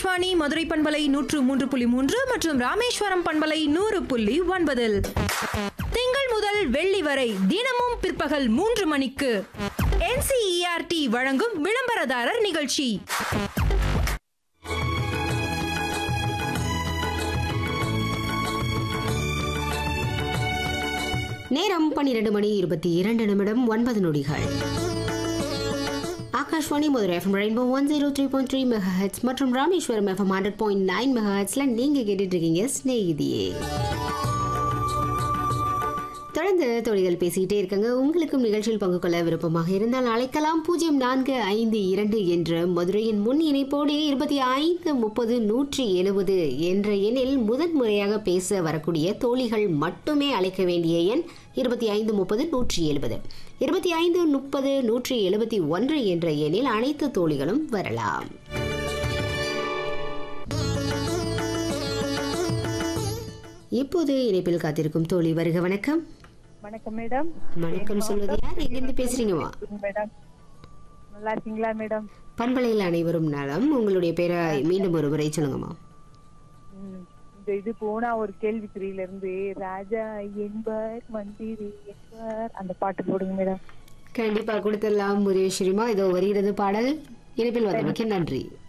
ஆகாஷ்வாணி மதுரை பண்பலை நூற்று மூன்று புள்ளி மூன்று மற்றும் ராமேஸ்வரம் பண்பலை நூறு புள்ளி ஒன்பதில் திங்கள் முதல் வெள்ளி வரை தினமும் பிற்பகல் மூன்று மணிக்கு NCERT வழங்கும் விளம்பரதாரர் நிகழ்ச்சி நேரம் பன்னிரண்டு மணி இருபத்தி இரண்டு நிமிடம் ஒன்பது நொடிகள் Akashvani Madurai FM rainbow one zero three point three megahertz மற்றும் Rameswaram FM hundred point nine mega ஹெட்ஸ்ல நீங்க கேட்டுட்டு இருக்கீங்க ஸ்நேகிதியே தொடர்ந்து தொழில்கள் பேசிக்கிட்டே இருக்காங்க உங்களுக்கும் நிகழ்ச்சியில் பங்கு கொள்ள விருப்பமாக இருந்தால் அழைக்கலாம் பூஜ்ஜியம் நான்கு ஐந்து இரண்டு என்ற மதுரையின் முன் இணைப்போடு இருபத்தி ஐந்து முப்பது நூற்றி எழுபது என்ற எண்ணில் முதன் முறையாக பேச வரக்கூடிய தோழிகள் மட்டுமே அழைக்க வேண்டிய எண் இருபத்தி ஐந்து முப்பது நூற்றி எழுபது இருபத்தி ஐந்து முப்பது நூற்றி எழுபத்தி ஒன்று என்ற எண்ணில் அனைத்து தோழிகளும் வரலாம் இப்போது இணைப்பில் காத்திருக்கும் தோழி வருக வணக்கம் வணக்கம் மேடம் வணக்கம் சொல்வது யார் எங்கிருந்து பேசுறீங்கம்மா மேடம் நல்லா இருக்கீங்களா மேடம் பண்பலையில் அனைவரும் நலம் உங்களுடைய பேரை மீண்டும் ஒரு முறை சொல்லுங்கம்மா ம், இந்த இது போனா ஒரு கேள்விக்குறியில இருந்து ராஜா என்பர் மந்திரி என்பர் அந்த பாட்டு போடுங்க மேடம் கண்டிப்பா கொடுத்துடலாம் முருகேஸ்வரிமா இதோ வருகிறது பாடல் இணைப்பில் வந்தமைக்கு நன்றி